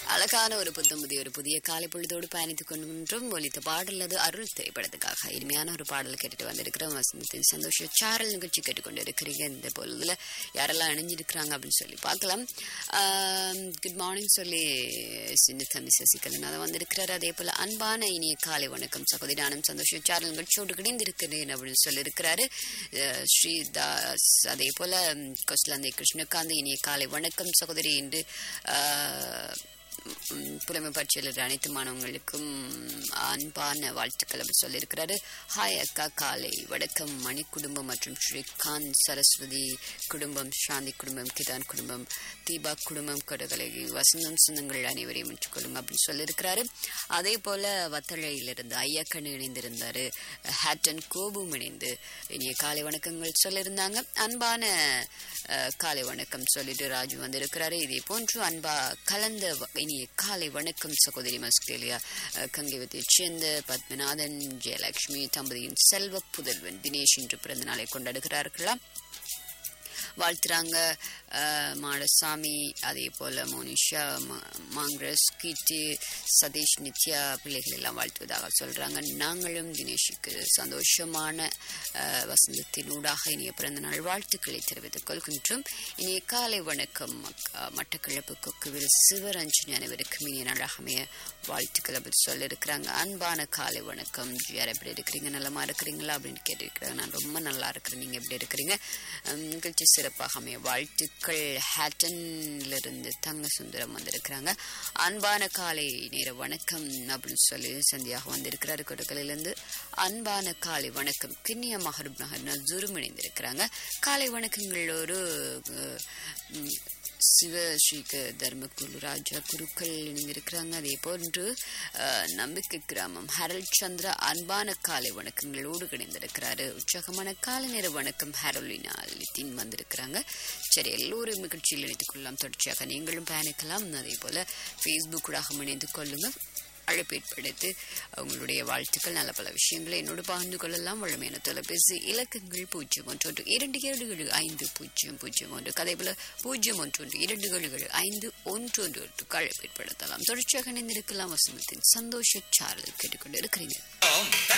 அழகான ஒரு புத்தம் புதிய ஒரு புதிய காலை பொழுதோடு பயணித்துக் கொண்டிருக்கின்றோம் ஒலித்த பாடல் அது அருள் திரைப்படத்துக்காக இனிமையான ஒரு பாடல் கேட்டுட்டு வந்திருக்கிறோம் வசந்தத்தின் சந்தோஷ சாரல் நிகழ்ச்சி கேட்டுக்கொண்டு இருக்கிறீங்க இந்த பொழுதுல யாரெல்லாம் இணைஞ்சிருக்கிறாங்க அப்படின்னு சொல்லி பார்க்கலாம் குட் மார்னிங் சொல்லி சின்ன தம்பி சசிகலன் அதை வந்திருக்கிறார் அதே போல அன்பான இனிய காலை வணக்கம் சகோதரி நானும் சந்தோஷ சாரல் நிகழ்ச்சியோடு கிடைந்திருக்கிறேன் அப்படின்னு சொல்லியிருக்கிறாரு அஹ் ஸ்ரீதாஸ் அதே போல ம், கொஸ்லாந்தை கிருஷ்ணகாந்த் இனிய காலை வணக்கம் சகோதரி என்று ஆஹ், ம், புலமை பற்றியல் அனைத்து மாணவங்களுக்கும் அன்பான வாழ்த்துக்கள் அப்படி சொல்லியிருக்கிறாரு ஹாய் அக்கா காலை வடக்கம் மணி குடும்பம் மற்றும் ஸ்ரீகாந்த் சரஸ்வதி குடும்பம் சாந்தி குடும்பம் கிதான் குடும்பம் தீபா குடும்பம் கொடகலை வசந்தம் சொந்தங்கள் அனைவரையும் கொள்ளுங்க அப்படின்னு சொல்லியிருக்கிறாரு அதே போல வத்தழையிலிருந்து ஐயக்கண் இணைந்திருந்தாரு ஹேட்டன் கோபும் இணைந்து இனிய காலை வணக்கங்கள் சொல்லியிருந்தாங்க அன்பான அஹ், காலை வணக்கம் சொல்லிட்டு ராஜு வந்திருக்கிறாரு இதே போன்று அன்பா கலந்த வ- இனிய காலை வணக்கம் சகோதரி மஸ்கேலியா கங்கைவத்தைச் சேர்ந்த பத்மநாதன் ஜெயலட்சுமி தம்பதியின் செல்வ புதல்வன் தினேஷ் இன்று பிறந்த நாளை கொண்டாடுகிறார்களாம் வாழ்த்துறாங்க அஹ், மாடசாமி அதே போல மோனிஷா ம- மாங்கிரஸ் கீர்த்தி சதீஷ் நித்யா பிள்ளைகள் எல்லாம் வாழ்த்துவதாக சொல்றாங்க நாங்களும் தினேஷுக்கு சந்தோஷமான அஹ், வசந்தத்தினூடாக இனிய பிறந்த நாள் வாழ்த்துக்களை தெரிவித்துக் கொள்கின்றோம் இனிய காலை வணக்கம் அக்கா. மட்டக்களப்பு கொக்குவில் சிவரஞ்சனி அனைவருக்கும் இனிய நாளாக அமைய வாழ்த்துக்கள் அப்படி சொல்லியிருக்கிறாங்க அன்பான காலை வணக்கம் யார் எப்படி இருக்கிறீங்க நலமா இருக்கிறீங்களா அப்படின்னு கேட்டிருக்கிறாங்க நான் ரொம்ப நல்லா இருக்கிறேன் நீங்க எப்படி இருக்கிறீங்க உம், நிகழ்ச்சி சிறப்பாக அமைய வாழ்த்துக்கள் ஹேட்டன்ல இருந்து தங்க சுந்தரம் வந்திருக்கிறாங்க அன்பான காலை நேர வணக்கம் அப்படின்னு சொல்லி சந்தியாக வந்திருக்கிறாரு கொடுக்கலிலிருந்து அன்பான காலை வணக்கம் கிண்ணிய மஹரூப் நகர் நசூரும் இணைந்திருக்கிறாங்க காலை வணக்கங்களோடு அஹ், உம், சிவஸ்ரீக தர்மகுரு ராஜா குருக்கள் இணைந்திருக்கிறாங்க அதே போன்று அஹ், நம்பிக்கை கிராமம் ஹரல் சந்திரா அன்பான காலை வணக்கங்களோடு இணைந்திருக்கிறாரு உற்சாகமான காலை நேர வணக்கம் ஹரோலினா லித்தின் வந்திருக்கிறாங்க சரி எல்லோரும் நிகழ்ச்சியில் இணைத்துக் கொள்ளலாம் தொடர்ச்சியாக நீங்களும் பயணிக்கலாம் அதே போல ஃபேஸ்புக்கூடாக இணைந்து கொள்ளுங்க அழைப்பு ஏற்படுத்தி அவங்களுடைய வாழ்த்துக்கள் நல்ல பல விஷயங்களை என்னோடு பகிர்ந்து கொள்ளலாம் வழமையான தொலைபேசி இலக்கங்கள் பூஜ்ஜியம் ஒன்று ஒன்று இரண்டு ஏழு ஏழு ஐந்து பூஜ்ஜியம் பூஜ்ஜியம் ஒன்று கதை போல பூஜ்ஜியம் ஒன்று ஒன்று இரண்டு ஏழு ஏழு ஐந்து ஒன்று ஒன்று ஒன்றுக்கு அழைப்பு ஏற்படுத்தலாம் தொடர்ச்சியாக இணைந்திருக்கலாம் வசந்தத்தின் சந்தோஷ சாரல் கேட்டுக்கொண்டு இருக்கிறீங்க ஆம்